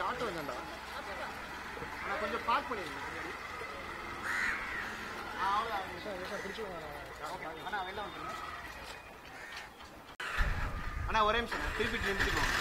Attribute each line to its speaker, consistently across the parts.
Speaker 1: Auto வேண்டாம்டா ஆனா கொஞ்சம் பார்க் பண்ணிடுங்க பின்னாடி. ஆ, அவ்வளவுதான். விஷயம், விஷயம் பிடிச்சிக்கோங்க. Okay, okay. அண்ணா, வெளில வந்துருங்க. அண்ணா ஒரே நிமிஷம் அண்ணா. திருப்பி நிறுத்திக்கோங்க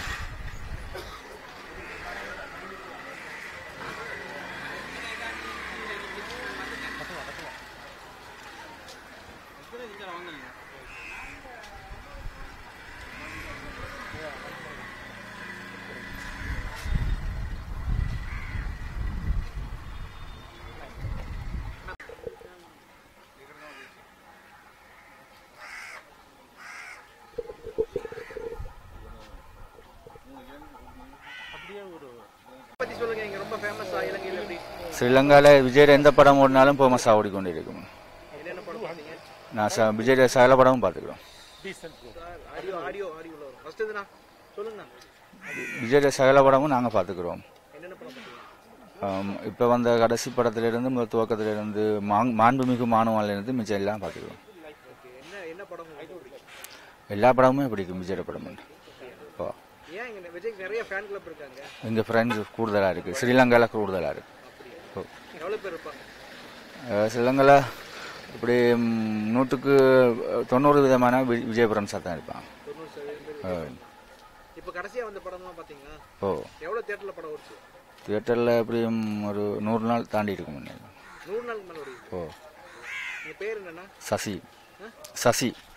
Speaker 1: பத்தி சொல்லுங்க இங்க ரொம்ப ஃபேமஸா இலங்கையில எப்படி
Speaker 2: ஸ்ரீலங்காவில் விஜய் எந்த படம் ஓடினாலும் ஃபேமஸாக ஓடிக்கொண்டு இருக்கும்
Speaker 1: என்னென்ன படம் பார்த்தீங்க
Speaker 2: நான் ச விஜய் சகல படமும் பார்த்துக்கிறோம்
Speaker 1: ஆடியோ ஆடியோ ஆடியோ வரும் ஃபர்ஸ்ட் இதுனா சொல்லுங்கண்ணா
Speaker 2: விஜய் சகல படமும் நாங்கள் பார்த்துக்கிறோம்
Speaker 1: என்னென்ன படம் பார்த்தீங்க
Speaker 2: இப்போ வந்த கடைசி படத்திலிருந்து முதல் துவக்கத்திலிருந்து மாங் மாண்புமிகு மாணவன்லேருந்து மிச்சம் எல்லாம் பார்த்துக்கிறோம்
Speaker 1: ஓகே என்ன என்ன படம் உங்களுக்கு பிடிக்கும்
Speaker 2: எல்லா படமுமே பிடிக்கும் விஜய் படம் இப்போ
Speaker 1: ஏன் இங்க விஜய்க்கு நிறைய ஃபேன் கிளப் இருக்காங்க
Speaker 2: எங்கள் ஃப்ரெண்ட்ஸ் கூடுதலாக இருக்குது ஸ்ரீலங்காவில் கூடுதலாக இருக்குது இப்போ
Speaker 1: எவ்வளவு பேர் இருப்பாங்க
Speaker 2: அஹ் ஸ்ரீலங்காவில் இப்படி ம், நூற்றுக்கு தொண்ணூறு விதமான வி- விஜய் ஃப்ரெண்ட்ஸாக தான் இருப்பான்
Speaker 1: தொண்ணூறு சதவீதம் பேர்
Speaker 2: அஹ்
Speaker 1: இப்போ கடைசியா வந்த படம்லாம் பாத்தீங்களா
Speaker 2: ஓ
Speaker 1: எவ்வளவு தியேட்டர்ல படம் ஓடுச்சு
Speaker 2: தியேட்டரில் எப்படியும் ஒரு நூறு நாள் தாண்டி இருக்கும் முன்னே
Speaker 1: நூறு நாளுக்கு மேல ஓடிச்சு
Speaker 2: ஓ
Speaker 1: உங்க பேர் என்னன்னா
Speaker 2: சசி சசி